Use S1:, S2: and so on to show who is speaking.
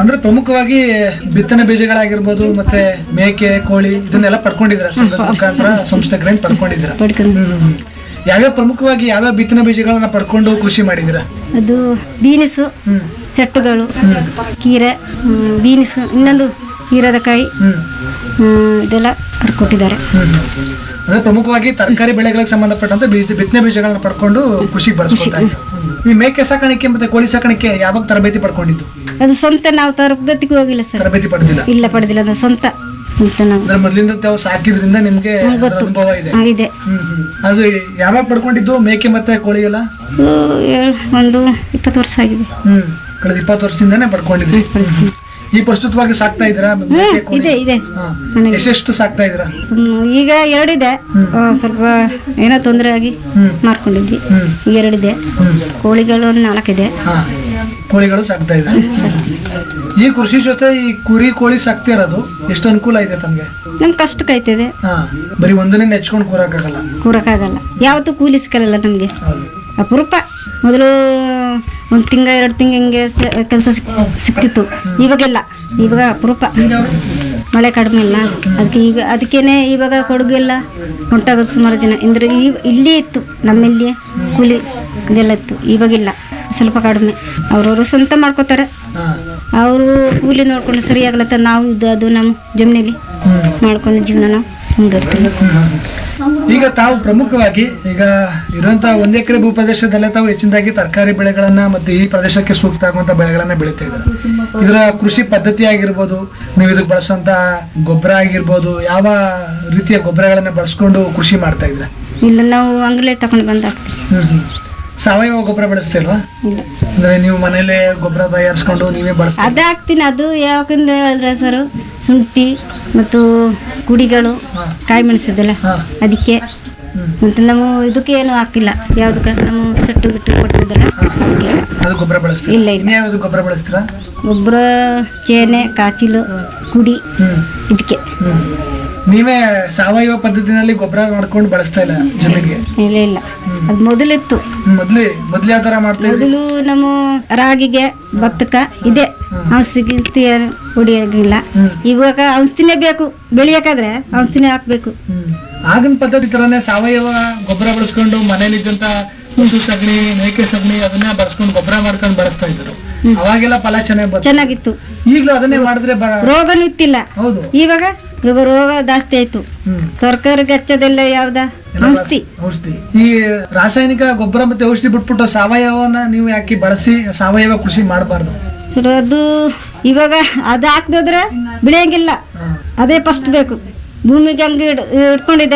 S1: ಅಂದ್ರೆ ಪ್ರಮುಖವಾಗಿ ಬಿತ್ತನೆ ಬೀಜಗಳಾಗಿರ್ಬೋದು ಮತ್ತೆ ಮೇಕೆ ಕೋಳಿ ಇದನ್ನೆಲ್ಲ ಪಡ್ಕೊಂಡಿದ್ದೀರಾ ಸಂಘದ ಮುಖಾಂತರ ಸಂಸ್ಥೆ ಕಡೆಯಿಂದ ಪಡ್ಕೊಂಡಿದ್ದೀರಾ
S2: ಪಡ್ಕೊಂಡು
S1: ಹ್ಮ್, ಹ್ಮ್. ಯಾವ್ಯಾವ ಪ್ರಮುಖವಾಗಿ ಯಾವ್ಯಾವ ಬಿತ್ತನೆ ಬೀಜಗಳನ್ನ ಪಡ್ಕೊಂಡು ಕೃಷಿ ಮಾಡಿದ್ದೀರಾ
S2: ಅದು ಬೀನಿಸು
S1: ಹ್ಮ್
S2: ಸೆಟ್ಟುಗಳು ಕೀರೆ ಹ್ಮ್, ಬೀನಿಸು ಇನ್ನೊಂದು ಹೀರದ ಕಾಯಿ
S1: ಹ್ಮ್
S2: ಹ್ಮ್, ಇದೆಲ್ಲ ಕೊಟ್ಟಿದ್ದಾರೆ
S1: ಹ್ಮ್ ಹ್ಮ್. ಅಂದ್ರೆ ಪ್ರಮುಖವಾಗಿ ತರಕಾರಿ ಬೆಳೆಗಳಿಗೆ ಸಂಬಂಧಪಟ್ಟಂತೆ ಬೀಜ ಬಿತ್ತನೆ ಬೀಜಗಳನ್ನ ಪಡ್ಕೊಂಡು ಕೃಷಿಗೆ ಬಳಸ್ಕೊತಾ ಇದ್ದೀರಾ. ಹ್ಮ್. ಈ ಮೇಕೆ ಸಾಕಾಣಿಕೆ ಮತ್ತೆ ಕೋಳಿ ಸಾಕಾಣಿಕೆ ಯಾವಾಗ ತರಬೇತಿ ಪಡ್ಕೊಂಡಿದ್ದು
S2: ಅದು ಸ್ವಂತ ನಾವು ತರಗತಿಗೆ ಹೋಗಿಲ್ಲ ಸರ್
S1: ತರಬೇತಿ ಪಡೆದಿಲ್ಲ
S2: ಇಲ್ಲ ಪಡೆದಿಲ್ಲ ಅದು ಸ್ವಂತ ಅಂತ ನಾವು
S1: ಅಂದ್ರೆ ಮೊದಲಿಂದ ತಾವು ಸಾಕಿದ್ರಿಂದ ನಿಮ್ಗೆ
S2: ಹ್ಮ್,
S1: ಅದ್ರ
S2: ಗೊತ್ತು.
S1: ಅನುಭವ ಇದೆ
S2: ಆಗಿದೆ
S1: ಹ್ಮ್ ಹ್ಮ್. ಅದು ಯಾವಾಗ ಪಡ್ಕೊಂಡಿದ್ದು ಮೇಕೆ ಮತ್ತೆ ಕೋಳಿ ಎಲ್ಲ
S2: ಅದು ಏಳ್- ಒಂದು ಇಪ್ಪತ್ತು ವರ್ಷ ಆಗಿದೆ
S1: ಹ್ಮ್ ಕಳೆದ ಇಪ್ಪತ್ತು ವರ್ಷದಿಂದಾನೇ ಪಡ್ಕೊಂಡಿದ್ರಿ ಈ ಪ್ರಸ್ತುತವಾಗಿ ಸಾಕ್ತಾ ಇದ್ದೀರಾ ಮೇಕೆ ಕೋಳಿ
S2: ಇದೆ ಇದೆ
S1: ಹಾ.
S2: ಮನೆಗೆ.
S1: ಎಷ್ಟೆಷ್ಟು ಸಾಕ್ತಾ ಇದ್ದೀರಾ
S2: ಸುಮ್- ಈಗ ಎರಡಿದೆ ಆ, ಸ್ವಲ್ಪ ಏನೋ ತೊಂದರೆ ಆಗಿ
S1: ಹ್ಮ್.
S2: ಮಾರ್ಕೊಂಡಿದ್ವಿ
S1: ಹ್ಮ್
S2: ಈಗ ಎರಡಿದೆ
S1: ಹ್ಮ್
S2: ಕೋಳಿಗಳು ಒಂದು ನಾಲ್ಕಿದೆ
S1: ಹಾ ಕೋಳಿಗಳು ಸಾಕ್ತಾ ಇದ್ದಾರೆ ಈ ಕೃಷಿ ಜೊತೆ ಈ ಕುರಿ ಕೋಳಿ ಸಾಕ್ತಾ ಇರೋದು ಎಷ್ಟು ಅನುಕೂಲ ಇದೆ ತಮ್ಗೆ
S2: ನಮ್ಗೆ ಕಷ್ಟಕ್ಕಾಯ್ತದೆ
S1: ಹಾ ಬರೀ ಒಂದನ್ನೇ ನೆಚ್ಕೊಂಡು ಕೂರಕ್ಕಾಗಲ್ಲ
S2: ಕೂರಕ್ಕಾಗಲ್ಲ ಯಾವತ್ತೂ ಕೂಲಿ ಸಿಕ್ಕಲ್ಲ ನಮಗೆ
S1: ಹೌದು
S2: ಅಪರೂಪ ಮೊದಲು ಒಂದು ತಿಂಗ ಎರಡು ತಿಂಗ ಹಿಂಗೆ ಕೆಲಸ ಸಿಕ್ತಿತ್ತು ಇವಾಗೆಲ್ಲ ಇವಾಗ ಅಪರೂಪ ಮಳೆ ಕಡಿಮೆ ಇಲ್ಲ ಅದಕ್ಕೆ ಈಗ ಅದಕ್ಕೇನೆ ಇವಾಗ ಕೊಡಗೆಲ್ಲ ಹೊಂಟಾಗೋದು ಸುಮಾರು ಜನ ಅಂದರೆ ಈ ಇಲ್ಲಿ ಇತ್ತು ನಮ್ಮಲ್ಲಿ ಕೂಲಿ ಇದೆಲ್ಲ ಇತ್ತು ಇವಾಗಿಲ್ಲ ಸ್ವಲ್ಪ ಕಡಿಮೆ ಅವ್ರವರು ಸ್ವಂತ ಮಾಡ್ಕೋತಾರೆ
S1: ಹಾ
S2: ಅವರು ಕೂಲಿ ನೋಡ್ಕೊಂಡು ಸರಿಯಾಗಲತ್ತ ನಾವು ಇದು ಅದು ನಮ್ಮ ಜಮೀನಲ್ಲಿ
S1: ಹ್ಮ್
S2: ಮಾಡ್ಕೊಂಡು ಜೀವನ ನಾವು ಮುಂದುವರ್ತೀವಿ
S1: ಈಗ ತಾವು ಪ್ರಮುಖವಾಗಿ ಈಗ ಇರುವಂತಹ ಒಂದ್ ಎಕರೆ ಭೂ ಪ್ರದೇಶದಲ್ಲೇ ತಾವು ಹೆಚ್ಚಿನದಾಗಿ ತರಕಾರಿ ಬೆಳೆಗಳನ್ನ ಮತ್ತೆ ಈ ಪ್ರದೇಶಕ್ಕೆ ಸೂಕ್ತ ಆಗುವಂತ ಬೆಳೆಗಳನ್ನ ಬೆಳೀತಾ ಇದ್ದಾರೆ ಇದರ ಕೃಷಿ ಪದ್ಧತಿ ಆಗಿರ್ಬೋದು ನೀವು ಇದಕ್ಕೆ ಬಳಸುವಂತ ಗೊಬ್ಬರ ಆಗಿರ್ಬೋದು ಯಾವ ರೀತಿಯ ಗೊಬ್ಬರಗಳನ್ನ ಬಳಸ್ಕೊಂಡು ಕೃಷಿ ಮಾಡ್ತಾ ಇದ್ರೆ
S2: ಇಲ್ಲ ನಾವು ಅಂಗಡಿಯಲ್ಲಿ ತಗೊಂಡು ಬಂದು ಹಾಕ್ತೀವಿ
S1: ಹ್ಮ್ ಹ್ಮ್. ಸಾವಯವ ಗೊಬ್ಬರ ಬಳಸ್ತಿಲ್ವಾ
S2: ಇಲ್ಲ
S1: ಅಂದ್ರೆ ನೀವು ಮನೇಲೆ ಗೊಬ್ಬರ ತಯಾರಿಸ್ಕೊಂಡು ನೀವೇ ಬಳಸ್ತಾ
S2: ಅದು ಹಾಕ್ತೀನಿ ಅದು ಯಾಕಂದ ಹೇಳಿದ್ರೆ ಸರ್ ಶುಂಠಿ ಮತ್ತು ಕುಡಿಗಳು ಕಾಯಿ ಮೆಣಸಿದ್ದಲ್ಲ
S1: ಹಾ
S2: ಅದಕ್ಕೆ ಮತ್ತು ನಾವು ಇದಕ್ಕೆ ಏನು ಹಾಕಿಲ್ಲ ಯಾವುದಕ್ಕೆ ನಾವು ಸೆಟ್ಟು ಬಿಟ್ಟು ಕೊಟ್ಟಿದ್ದಲ್ಲ ಅದಕ್ಕೆ
S1: ಅದು ಗೊಬ್ಬರ ಬಳಸ್ತೀರಾ
S2: ಇಲ್ಲ ಇಲ್ಲ
S1: ಇನ್ಯಾವ್ದು ಗೊಬ್ಬರ ಬಳಸ್ತೀರಾ
S2: ಗೊಬ್ಬರ ಚೇನೆ ಕಾಚಿಲು ಕುಡಿ
S1: ಹ್ಮ್
S2: ಇದಕ್ಕೆ
S1: ಹ್ಮ್ ನೀವೇ ಸಾವಯವ ಪದ್ಧತಿನಲ್ಲಿ ಗೊಬ್ಬರ ಮಾಡ್ಕೊಂಡು ಬಳಸ್ತಾ ಇಲ್ಲ ಜಮೀನಿಗೆ
S2: ಇಲ್ಲ ಇಲ್ಲ ಅದು ಮೊದಲಿತ್ತು
S1: ಮೊದ್ಲಿ ಮೊದ್ಲು ಯಾವ ತರ ಮಾಡ್ತಾ ಇದ್ರಿ
S2: ಮೊದಲು ನಮ್ಮ ರಾಗಿಗೆ ಭತ್ತಕ್ಕ ಇದೆ ಔಷಧಿ ಹೊಡಿಯಾಗಿಲ್ಲ ಇವಾಗ ಔಷಧಿನೇ ಬೇಕು ಬೆಳೆಯೋಕಾದ್ರೆ ಔಷಧಿನೇ ಹಾಕ್ಬೇಕು
S1: ಹ್ಮ್. ಆಗಿನ ಪದ್ಧತಿ ತರನೇ ಸಾವಯವ ಗೊಬ್ಬರ ಬಳಸ್ಕೊಂಡು ಮನೇಲಿದ್ದಂತ ಹಸು ಸಗಣಿ ಮೇಕೆ ಸಗಣಿ ಅದನ್ನ ಬಳಸ್ಕೊಂಡು ಗೊಬ್ಬರ ಮಾಡ್ಕೊಂಡು ಬಳಸ್ತಾ ಇದ್ರು ಅವಾಗೆಲ್ಲ ಫಲ ಚೆನ್ನಾಗಿ ಬರ್ತದೆ
S2: ಚೆನ್ನಾಗಿತ್ತು
S1: ಈಗಲೂ ಅದನ್ನೇ ಮಾಡಿದ್ರೆ ಬರ
S2: ರೋಗನೂ ಇತ್ತಿಲ್ಲ
S1: ಹೌದು
S2: ಇವಾಗ ಇವಾಗ ರೋಗ ಜಾಸ್ತಿ ಆಯ್ತು
S1: ಹ್ಮ್
S2: ತರಕಾರಿಗೆ ಹಚ್ಚೋದೆಲ್ಲ ಯಾವ್ದ
S1: ಎಲ್ಲ
S2: ಔಷಧಿ
S1: ಔಷಧಿ ಈ ರಾಸಾಯನಿಕ ಗೊಬ್ಬರ ಮತ್ತೆ ಔಷಧಿ ಬಿಟ್ಬಿಟ್ಟು ಸಾವಯವನ ನೀವು ಯಾಕೆ ಬಳಸಿ ಸಾವಯವ ಕೃಷಿ ಮಾಡಬಾರ್ದು
S2: ಸರ್ ಅದು ಇವಾಗ ಅದು ಹಾಕ್ದೋದ್ರೆ ಬೆಳೆಯಂಗಿಲ್ಲ ಅದೇ ಫಸ್ಟ್ ಬೇಕು ಭೂಮಿಗೆ ಹಂಗೆ ಇಡ್- ಇಟ್ಕೊಂಡಿದ್ದೆ